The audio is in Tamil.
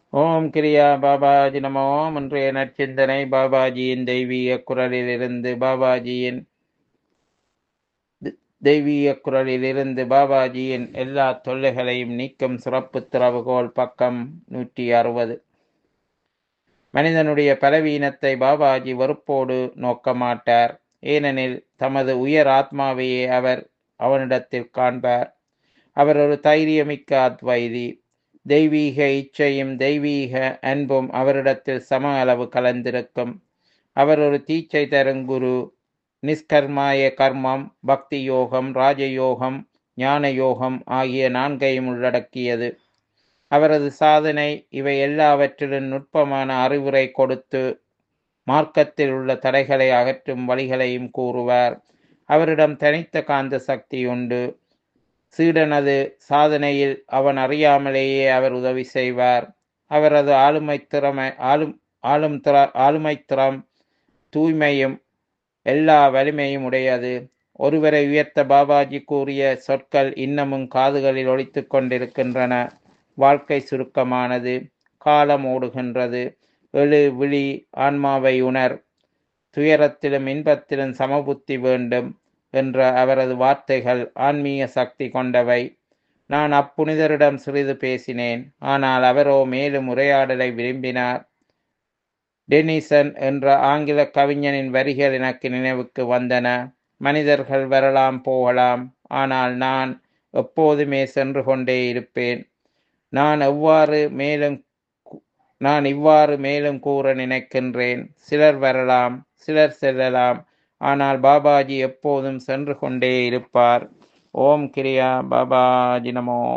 ஓம் கிரியா பாபாஜி நமோ இன்றைய நற்சிந்தனை பாபாஜியின் தெய்வீக குரலிலிருந்து பாபாஜியின் தி- தெய்வீக குரலிலிருந்து பாபாஜியின் எல்லா தொல்லைகளையும் நீக்கும் சிறப்பு திறவுகோல் பக்கம் நூற்றி அறுபது மனிதனுடைய பலவீனத்தை பாபாஜி வெறுப்போடு நோக்க மாட்டார் ஏனெனில் தமது உயர் ஆத்மாவையே அவர் அவனிடத்தில் காண்பார் அவர் ஒரு தைரியமிக்க அத்வைதி தெய்வீக இச்சையும் தெய்வீக அன்பும் அவரிடத்தில் சம அளவு கலந்திருக்கும் அவர் ஒரு தீச்சை தரும் குரு நிஷ்கர்மாய கர்மம் பக்தி யோகம் ராஜயோகம் ஞான யோகம் ஆகிய நான்கையும் உள்ளடக்கியது அவரது சாதனை இவை எல்லாவற்றிலும் நுட்பமான அறிவுரை கொடுத்து மார்க்கத்தில் உள்ள தடைகளை அகற்றும் வழிகளையும் கூறுவார் அவரிடம் தனித்த காந்த சக்தி உண்டு சீடனது சாதனையில் அவன் அறியாமலேயே அவர் உதவி செய்வார் அவரது ஆளுமை திறமை ஆளும் ஆளும் திற ஆளுமை திறம் தூய்மையும் எல்லா வலிமையும் உடையது ஒருவரை உயர்த்த பாபாஜி கூறிய சொற்கள் இன்னமும் காதுகளில் ஒலித்துக் கொண்டிருக்கின்றன வாழ்க்கை சுருக்கமானது காலம் ஓடுகின்றது எழு விழி ஆன்மாவை உணர் துயரத்திலும் இன்பத்திலும் சமபுத்தி வேண்டும் என்ற அவரது வார்த்தைகள் ஆன்மீக சக்தி கொண்டவை நான் அப்புனிதரிடம் சிறிது பேசினேன் ஆனால் அவரோ மேலும் உரையாடலை விரும்பினார் டெனிசன் என்ற ஆங்கில கவிஞனின் வரிகள் எனக்கு நினைவுக்கு வந்தன மனிதர்கள் வரலாம் போகலாம் ஆனால் நான் எப்போதுமே சென்று கொண்டே இருப்பேன் நான் எவ்வாறு மேலும் கூ- நான் இவ்வாறு மேலும் கூற நினைக்கின்றேன் சிலர் வரலாம் சிலர் செல்லலாம் ஆனால் பாபாஜி எப்போதும் சென்று கொண்டே இருப்பார் ஓம் கிரியா பாபாஜி நமோ